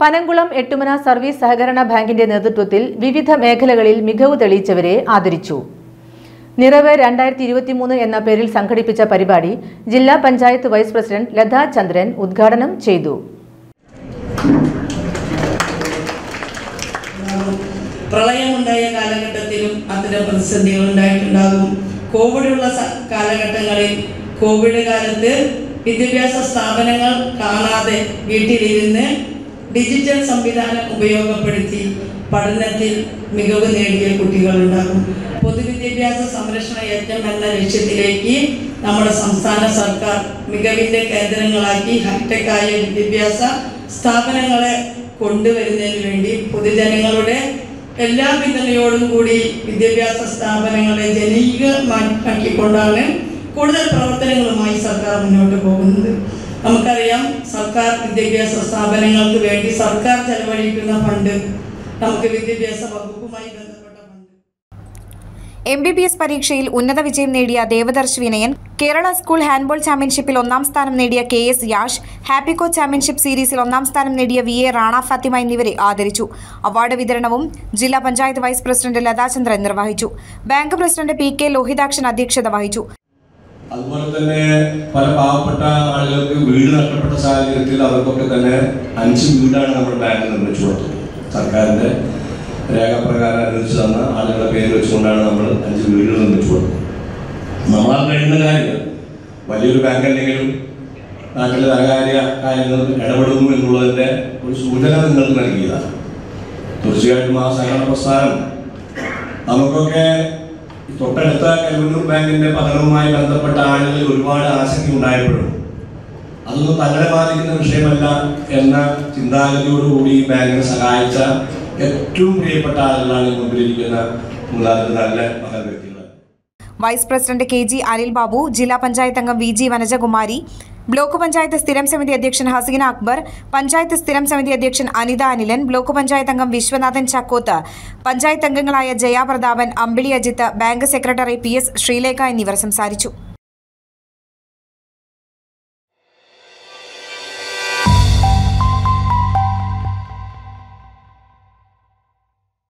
പനങ്കുളം എട്ടുമന service സഹകരണ ബാങ്കിന്റെ നേതൃത്വത്തിൽ വിവിധ മേഖലകളിൽ മികവ് തെളിയിച്ചവരെ ആദരിച്ചു നിറവ് രണ്ടായിരത്തി ഇരുപത്തിമൂന്ന് എന്ന പേരിൽ സംഘടിപ്പിച്ച പരിപാടി ജില്ലാ പഞ്ചായത്ത് വൈസ് പ്രസിഡന്റ് ലതാ ചന്ദ്രൻ ഉദ്ഘാടനം ചെയ്തു പ്രളയമുണ്ടായ കാലഘട്ടത്തിലും അത്തരം പ്രതിസന്ധികൾ ഉണ്ടായിട്ടുണ്ടാകും കോവിഡുള്ള സ- കാലഘട്ടങ്ങളിൽ കോവിഡ് കാലത്ത് വിദ്യാഭ്യാസ സ്ഥാപനങ്ങൾ കാണാതെ വീട്ടിലിരുന്ന് ഡിജിറ്റൽ സംവിധാനം ഉപയോഗപ്പെടുത്തി പഠനത്തിൽ മികവ് നേടിയ കുട്ടികളുണ്ടാകും പൊതുവിദ്യാഭ്യാസ സംരക്ഷണ യജ്ഞം എന്ന ലക്ഷ്യത്തിലേക്ക് നമ്മുടെ സംസ്ഥാന സർക്കാർ മികവിൻ്റെ കേന്ദ്രങ്ങളാക്കി ഹൈടെക്കായ വിദ്യാഭ്യാസ സ്ഥാപനങ്ങളെ കൊണ്ടുവരുന്നതിന് വേണ്ടി പൊതുജനങ്ങളുടെ എല്ലാ പിന്തുണയോടും കൂടി വിദ്യാഭ്യാസ സ്ഥാപനങ്ങളെ ജനകീയമാക്കിക്കൊണ്ടാണ് കൂടുതൽ പ്രവർത്തനങ്ങളുമായി സർക്കാർ മുന്നോട്ട് പോകുന്നത് നമുക്കറിയാം സർക്കാർ വിദ്യാഭ്യാസ സ്ഥാപനങ്ങൾക്ക് വേണ്ടി സർക്കാർ ചെലവഴിക്കുന്ന ഫണ്ട് നമുക്ക് വിദ്യാഭ്യാസ വകുപ്പുമായി ബന്ധപ്പെട്ട fund M B B S പരീക്ഷയിൽ ഉന്നത വിജയം നേടിയ ദേവദർശ് വിനയൻ കേരള സ്കൂൾ ഹാൻഡ്ബോൾ ചാമ്പ്യൻഷിപ്പിൽ ഒന്നാം സ്ഥാനം നേടിയ കെ എസ് യാഷ് ഹാപ്പിക്കോ ചാമ്പ്യൻഷിപ്പ് സീരീസിൽ ഒന്നാം സ്ഥാനം നേടിയ വി എ റാണ ഫാത്തിമ എന്നിവരെ ആദരിച്ചു അവാർഡ് വിതരണവും ജില്ലാ പഞ്ചായത്ത് വൈസ് പ്രസിഡന്റ് ലതാചന്ദ്രൻ നിർവഹിച്ചു bank president P K Lohithakshan അധ്യക്ഷത വഹിച്ചു അതുപോലെ തന്നെ പല പാവപ്പെട്ട ആളുകൾക്ക് വീട് നഷ്ടപ്പെട്ട സാഹചര്യത്തിൽ അവർക്കൊക്കെ തന്നെ അഞ്ച് വീടാണ് നമ്മുടെ ബാങ്ക് നിർമ്മിച്ചു കൊടുത്തത് സർക്കാരിന്റെ രേഖാപ്രകാരം അനുവദിച്ചു തന്ന ആളുകളുടെ പേര് വെച്ചുകൊണ്ടാണ് നമ്മൾ അഞ്ച് വീടുകൾ നിർമ്മിച്ചു കൊടുത്തത് നമ്മളാൽ കഴിയുന്ന കാര്യങ്ങൾ വലിയൊരു ബാങ്ക് അല്ലെങ്കിലും നാട്ടിലെ ധനകാര്യ കാര്യങ്ങൾ ഇടപെടുന്നു എന്നുള്ളതിന്റെ ഒരു സൂചന നിങ്ങൾക്ക് നൽകിയതാണ് തീർച്ചയായിട്ടും ആ സഹകരണ പ്രസ്ഥാനം നമുക്കൊക്കെ ഈ തൊട്ടടുത്ത കരുവന്നൂർ ബാങ്കിന്റെ പതനവുമായി ബന്ധപ്പെട്ട ആളുകളിൽ ഒരുപാട് ആസക്തി ഉണ്ടായപ്പോഴും അതൊന്നും തങ്ങളെ ബാധിക്കുന്ന വിഷയമല്ല എന്ന ചിന്താഗതിയോടുകൂടി ഈ ബാങ്കിനെ സഹായിച്ച ഏറ്റവും പ്രിയപ്പെട്ട ആളുകളാണ് ഈ മുമ്പിലിരിക്കുന്ന മൂന്നാല് നല്ല മഹൽ വ്യക്തികൾ vice president K G Anil Babu ജില്ലാ പഞ്ചായത്ത് അംഗം V G Vanajakumari block panchayat സ്ഥിരം സമിതി അധ്യക്ഷൻ ഹസീന അക്ബർ പഞ്ചായത്ത് സ്ഥിരം സമിതി അധ്യക്ഷൻ അനിത അനിലൻ ബ്ലോക്ക് പഞ്ചായത്ത് അംഗം വിശ്വനാഥൻ ചക്കോത്ത് പഞ്ചായത്ത് അംഗങ്ങളായ Jayaprathapan Ambili Ajith bank secretary P S Sreelekha എന്നിവർ സംസാരിച്ചു